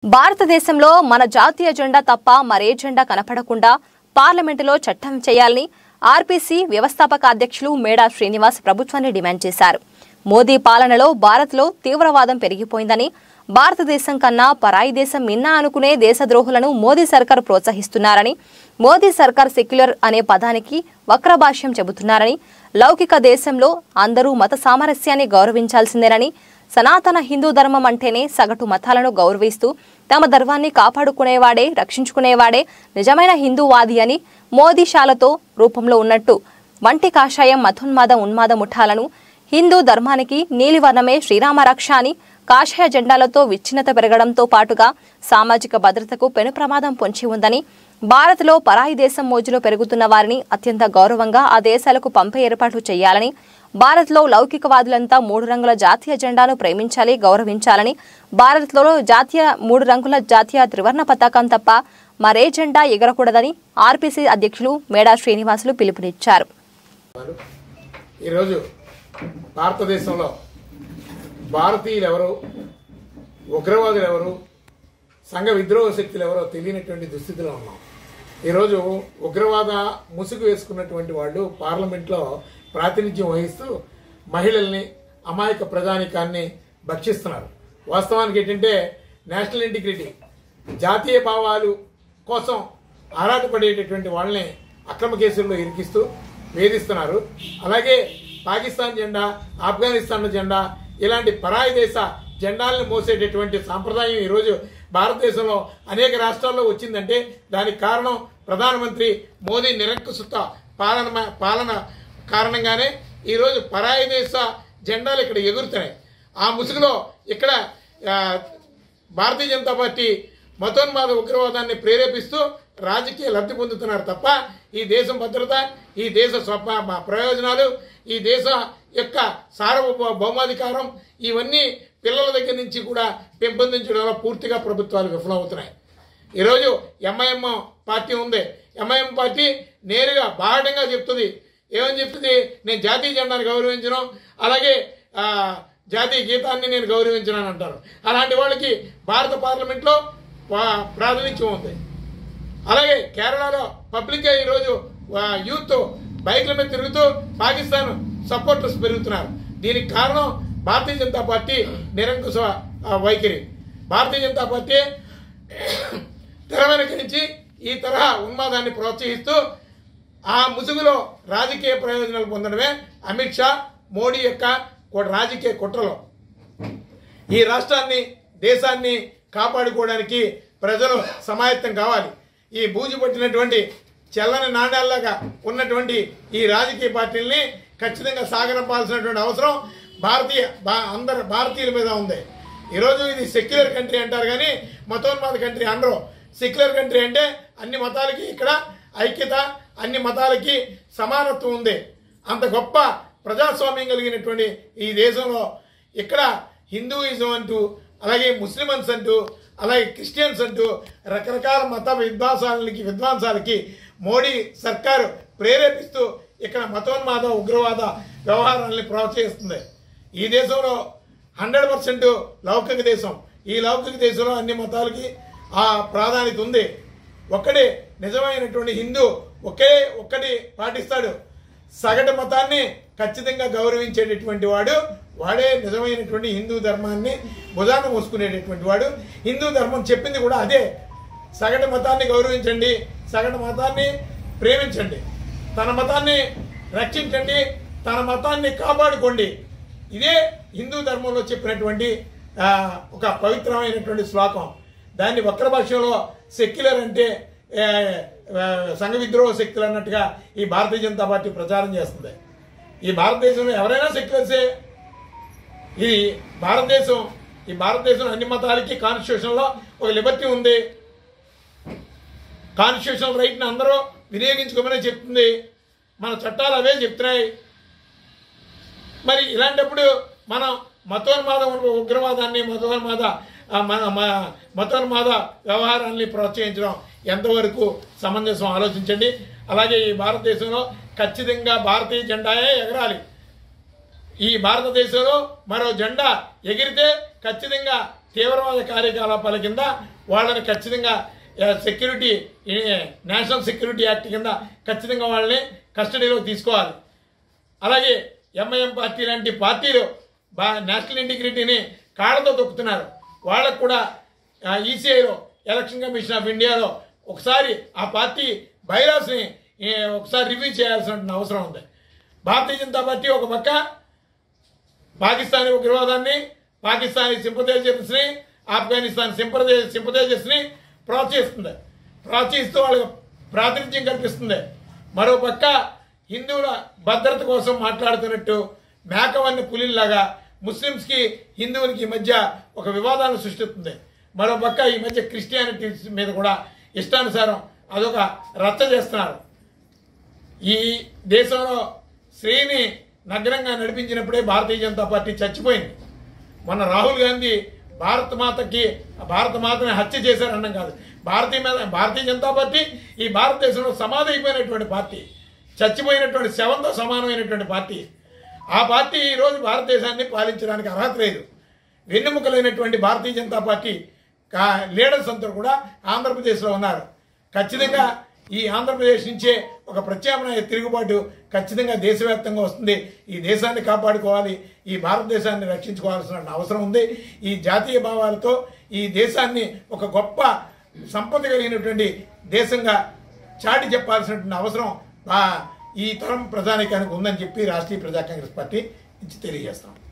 భారతదేశంలో మన జాతీయ జెండా తప్ప మరే జెండా కనపడకుండా పార్లమెంటులో చట్టం చేయాలని ఆర్పీసీ వ్యవస్థాపక అధ్యక్షులు మేడా శ్రీనివాస్ ప్రభుత్వాన్ని డిమాండ్ చేశారు మోదీ పాలనలో భారత్లో తీవ్రవాదం పెరిగిపోయిందని భారతదేశం కన్నా పరాయి దేశం మిన్నా అనుకునే దేశద్రోహులను మోదీ సర్కార్ ప్రోత్సహిస్తున్నారని మోదీ సర్కార్ సెక్యులర్ అనే పదానికి వక్రభాష్యం చెబుతున్నారని లౌకిక దేశంలో అందరూ మత సామరస్యాన్ని గౌరవించాల్సిందేనని సనాతన హిందూ ధర్మం అంటేనే సగటు మతాలను గౌరవిస్తూ తమ ధర్మాన్ని కాపాడుకునేవాడే రక్షించుకునేవాడే నిజమైన హిందూవాది అని మోదీశాలతో రూపంలో ఉన్నట్టు వంటి కాషాయం మతోన్మాద ఉన్మాద ముఠాలను హిందూ ధర్మానికి నీలివర్ణమే శ్రీరామ రక్ష అని కాషాయ జెండాలతో విచ్ఛిన్నత పెరగడంతో పాటుగా సామాజిక భద్రతకు పెను ప్రమాదం పొంచి ఉందని భారత్లో పరాయి దేశం మోజులో పెరుగుతున్న వారిని అత్యంత గౌరవంగా ఆ దేశాలకు పంపే ఏర్పాట్లు చేయాలని భారత్లో లౌకికవాదులంతా మూడు రంగుల జాతీయ జెండాను ప్రేమించాలి గౌరవించాలని భారత్లో జాతీయ మూడు రంగుల జాతీయ త్రివర్ణ పతాకం తప్ప మరే జెండా ఎగరకూడదని ఆర్పీసీ అధ్యక్షులు మేడా శ్రీనివాసులు పిలుపునిచ్చారు ఉన్నారు. ఈరోజు భారతదేశంలో భారతీయులు ఎవరు ఉగ్రవాదులు ఎవరు సంఘ విద్రోహ శక్తులు ఎవరో తెలియనటువంటి దుస్థితిలో ఉన్నాం ఈరోజు ఉగ్రవాద ముసుగు వేసుకున్నటువంటి వాళ్ళు పార్లమెంట్లో ప్రాతినిధ్యం వహిస్తూ మహిళల్ని అమాయక ప్రజానికాన్ని భక్షిస్తున్నారు వాస్తవానికి ఏంటంటే నేషనల్ ఇంటిగ్రిటీ జాతీయ భావాలు కోసం ఆరాటపడేటటువంటి వాళ్ళని అక్రమ కేసుల్లో ఇరికిస్తూ వేధిస్తున్నారు అలాగే పాకిస్తాన్ జెండా ఆఫ్ఘనిస్తాన్ జెండా ఇలాంటి పరాయి దేశ జెండాలను మోసేటటువంటి సాంప్రదాయం ఈరోజు భారతదేశంలో అనేక రాష్ట్రాల్లో వచ్చిందంటే దానికి కారణం ప్రధానమంత్రి మోదీ నిరంకుశత పాలన పాలన కారణంగానే ఈరోజు పరాయి దేశ జెండాలు ఇక్కడ ఎగురుతున్నాయి ఆ ముసుగులో ఇక్కడ ఆ, భారతీయ జనతా పార్టీ మతోన్మాద ఉగ్రవాదాన్ని ప్రేరేపిస్తూ రాజకీయ లబ్ధి పొందుతున్నారు తప్ప ఈ దేశం భద్రత ఈ దేశ స్వప మా ప్రయోజనాలు ఈ దేశ యొక్క సార్వభౌమాధికారం ఇవన్నీ పిల్లల దగ్గర నుంచి కూడా పెంపొందించడంలో పూర్తిగా ప్రభుత్వాలు విఫలమవుతున్నాయి ఈరోజు ఎంఐఎం పార్టీ ఉంది ఎంఐఎం పార్టీ నేరుగా బాహటంగా చెప్తుంది ఏమని చెప్తుంది నేను జాతీయ జెండాను గౌరవించను అలాగే ఆ, జాతీయ గీతాన్ని నేను గౌరవించను అని అంటారు అలాంటి వాళ్ళకి భారత పార్లమెంట్లో పా- ప్రాతినిధ్యం ఉంది అలాగే కేరళలో పబ్లిక్ ఈరోజు ఆ, యూత్ బైక్ల మీద తిరుగుతూ పాకిస్తాన్ సపోర్టర్స్ పెరుగుతున్నారు దీనికి కారణం భారతీయ జనతా పార్టీ నిరంకుశ ఆ, వైఖరి భారతీయ జనతా పార్టీ తెర వెనుక నుంచి ఈ తరహా ఉన్మాదాన్ని ప్రోత్సహిస్తూ ఆ ముసుగులో రాజకీయ ప్రయోజనాలు పొందడమే అమిత్ షా మోడీ యొక్క ఒక రాజకీయ కుట్రలో ఈ రాష్ట్రాన్ని దేశాన్ని కాపాడుకోవడానికి ప్రజలు సమాయత్తం కావాలి ఈ బూజు పట్టినటువంటి చెల్లని నాణ్యాల్లాగా ఉన్నటువంటి ఈ రాజకీయ పార్టీల్ని ఖచ్చితంగా సాగనంపాల్సినటువంటి అవసరం భారతీయ భా- అందరు భారతీయుల మీద ఉంది ఈరోజు ఇది సెక్యులర్ కంట్రీ అంటారు కానీ మతోన్మాద కంట్రీ అనరు సెక్యులర్ కంట్రీ అంటే అన్ని మతాలకి ఇక్కడ ఐక్యత అన్ని మతాలకి సమానత్వం ఉంది అంత గొప్ప ప్రజాస్వామ్యం కలిగినటువంటి ఈ దేశంలో ఇక్కడ హిందూయిజం అంటూ అలాగే ముస్లిమన్స్ అంటూ అలాగే క్రిస్టియన్స్ అంటూ రకరకాల మత విద్వాసాలకి విద్వాంసాలకి మోడీ సర్కారు ప్రేరేపిస్తూ ఇక్కడ మతోన్మాద ఉగ్రవాద వ్యవహారాలని ప్రోత్సహిస్తుంది ఈ దేశంలో హండ్రెడ్ పర్సెంట్ లౌకిక దేశం ఈ లౌకిక దేశంలో అన్ని మతాలకి ఆ ప్రాధాన్యత ఉంది ఒక్కడే నిజమైనటువంటి హిందూ ఒకే ఒక్కటి పాటిస్తాడు సగటు మతాన్ని ఖచ్చితంగా గౌరవించేటటువంటి వాడు వాడే నిజమైనటువంటి హిందూ ధర్మాన్ని భుజాన మోసుకునేటటువంటి వాడు హిందూ ధర్మం చెప్పింది కూడా అదే సగటు మతాన్ని గౌరవించండి సగటు మతాన్ని ప్రేమించండి తన మతాన్ని రక్షించండి తన మతాన్ని కాపాడుకోండి ఇదే హిందూ ధర్మంలో చెప్పినటువంటి ఆ, ఒక పవిత్రమైనటువంటి శ్లోకం దాన్ని వక్ర భాషలో సెక్యులర్ అంటే ఏ, ఆ, సంఘ విద్రోహ శక్తులు అన్నట్టుగా ఈ భారతీయ జనతా పార్టీ ప్రచారం చేస్తుంది ఈ భారతదేశంలో ఎవరైనా సెక్యులర్సే ఈ భారతదేశం ఈ భారతదేశం అన్ని మతాలకి కాన్స్టిట్యూషన్లో ఒక లిబర్టీ ఉంది కాన్స్టిట్యూషనల్ రైట్ని అందరూ వినియోగించుకోమని చెప్తుంది మన చట్టాలు అవే చెప్తున్నాయి మరి ఇలాంటప్పుడు మనం మతోన్మాద ఉగ్రవాదాన్ని మతోన్మాద ఆ, మన మ- మతోన్మాద వ్యవహారాన్ని ప్రోత్సహించడం ఎంతవరకు సమంజసం ఆలోచించండి అలాగే ఈ భారతదేశంలో ఖచ్చితంగా భారతీయ జెండాయే ఎగరాలి ఈ భారతదేశంలో మరో జెండా ఎగిరితే ఖచ్చితంగా తీవ్రవాద కార్యకలాపాల కింద వాళ్ళని ఖచ్చితంగా ఆ, సెక్యూరిటీ ఈ, నేషనల్ సెక్యూరిటీ యాక్ట్ కింద ఖచ్చితంగా వాళ్ళని కస్టడీలో తీసుకోవాలి అలాగే ఎంఐఎం పార్టీ లాంటి పార్టీలు బా నేషనల్ ఇంటిగ్రిటీని కాళ్ళతో తొక్కుతున్నారు వాళ్ళకు కూడా ఈసీఐలో ఎలక్షన్ కమిషన్ ఆఫ్ ఇండియాలో ఒకసారి ఆ పార్టీ బైరాస్ని ఏ, ఒకసారి రివ్యూ చేయాల్సిన అవసరం ఉంది భారతీయ జనతా పార్టీ ఒక పక్క పాకిస్తానీ ఉగ్రవాదాన్ని పాకిస్తానీ సింపథైజర్స్ని ఆఫ్ఘనిస్తాన్ సింపథై సింపథైజర్స్ని ప్రోత్సహిస్తుంది ప్రోత్సహిస్తూ వాళ్ళకి ప్రాతినిధ్యం కల్పిస్తుంది మరోపక్క హిందువుల భద్రత కోసం మాట్లాడుతున్నట్టు మేకవన్ని పులిల్లాగా ముస్లిమ్స్కి హిందువులకి ఈ మధ్య ఒక వివాదాలను సృష్టిస్తుంది మరోపక్క ఈ మధ్య క్రిస్టియానిటీ మీద కూడా ఇష్టానుసారం అదొక రచ్చ చేస్తున్నారు ఈ దేశంలో స్త్రీని నగ్నంగా నడిపించినప్పుడే భారతీయ జనతా పార్టీ చచ్చిపోయింది మొన్న రాహుల్ గాంధీ భారత మాతకి భారత మాతని హత్య చేశారన్నం కాదు భారతీయ మీద భారతీయ జనతా పార్టీ ఈ భారతదేశంలో సమాధి అయిపోయినటువంటి పార్టీ చచ్చిపోయినటువంటి శవంతో సమానమైనటువంటి పార్టీ ఆ పార్టీ ఈరోజు భారతదేశాన్ని పాలించడానికి అర్హత లేదు వెన్నెముకలైనటువంటి భారతీయ జనతా పార్టీ కా- లీడర్స్ అందరూ కూడా ఆంధ్రప్రదేశ్లో ఉన్నారు ఖచ్చితంగా ఈ ఆంధ్రప్రదేశ్ నుంచే ఒక ప్రత్యామ్నాయ తిరుగుబాటు ఖచ్చితంగా దేశవ్యాప్తంగా వస్తుంది ఈ దేశాన్ని కాపాడుకోవాలి ఈ భారతదేశాన్ని రక్షించుకోవాల్సిన అవసరం ఉంది ఈ జాతీయ భావాలతో ఈ దేశాన్ని ఒక గొప్ప సంపద కలిగినటువంటి దేశంగా చాటి చెప్పాల్సినటువంటి అవసరం ఆ, ఈ తరం ప్రజానికానికి ఉందని చెప్పి రాష్ట్రీయ ప్రజా కాంగ్రెస్ పార్టీ నుంచి తెలియజేస్తాం